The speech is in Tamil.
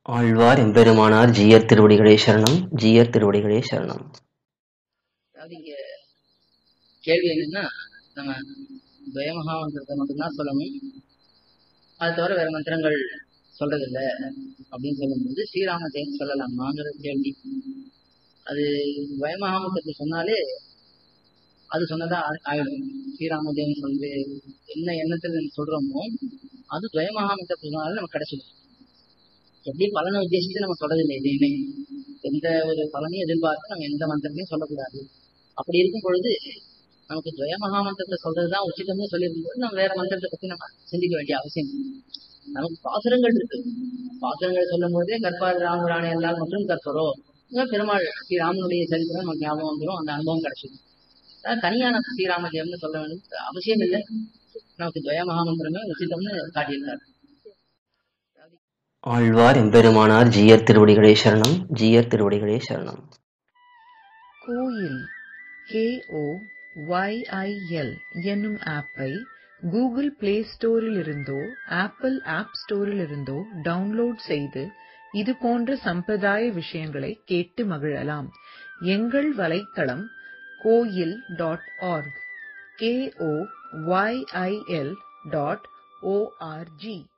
ஆழ்வார் எம்பெருமானார் ஜீயர் திருவடிகளே சரணம் ஜீயர் திருவடிகளே சரணம் அதாவது இங்க கேள்வி என்னன்னா நம்ம துவயமகா மந்திரத்தை மட்டும்தான் சொல்லணும் அது தவிர வேற மந்திரங்கள் சொல்றதில்ல அப்படின்னு சொல்லும்போது ஸ்ரீராம ஜெயம் சொல்லலாமாங்கிற கேள்வி அது துவயமகா மந்திரத்தை சொன்னாலே அது சொன்னதா ஆ- ஆயிடும் ஸ்ரீராம ஜெயம் சொல்லி என்ன எண்ணத்துல நம்ம சொல்றோமோ அது துவயமகா மந்திரத்தை சொன்னாலே நம்ம கிடைச்சிடும் எப்படி பலனை உத்தேசித்து நம்ம சொல்றதில்லை எதையுமே எந்த ஒரு பலனையும் எதிர்பார்த்து நம்ம எந்த மந்திரத்தையும் சொல்லக்கூடாது அப்படி இருக்கும் பொழுது நமக்கு துவய மகாமந்திரத்தை சொல்றதுதான் உச்சிதம்னு சொல்லியிருக்கும் நம்ம வேற மந்திரத்தை பத்தி நம்ம சிந்திக்க வேண்டிய அவசியம் இல்லை. நமக்கு பாசுரங்கள் இருக்கு பாசுரங்கள் சொல்லும் போதே கற்பார் ராமராணி எல்லாரும் மற்றும் கற்பரோ இன்னும் பெருமாள் ஸ்ரீராமனுடைய சரித்திரம் நமக்கு ஞாபகம் வந்துடும் அந்த அனுபவம் கிடைச்சிடும் அதான் தனியான ஸ்ரீராம ஜெயம்னு சொல்ல வேண்டிய அவசியம் இல்லை நமக்கு துவய மகாமந்திரமே உச்சிதம்னு காட்டியிருக்காரு ஆழ்வார் எம்பெருமானார் ஜீயர் திருவடிகளே சரணம் ஜீயர் திருவடிகளே சரணம் கோயில் கேஓ ஒய்ஐஎல் என்னும் ஆப்பை கூகுள் பிளே ஸ்டோரில் இருந்தோ ஆப்பிள் ஆப் ஸ்டோரில் இருந்தோ டவுன்லோட் செய்து இது போன்ற சம்பிரதாய விஷயங்களை கேட்டு மகிழலாம் எங்கள் வலைத்தளம் கோயில் dot org K O Y I L dot O R G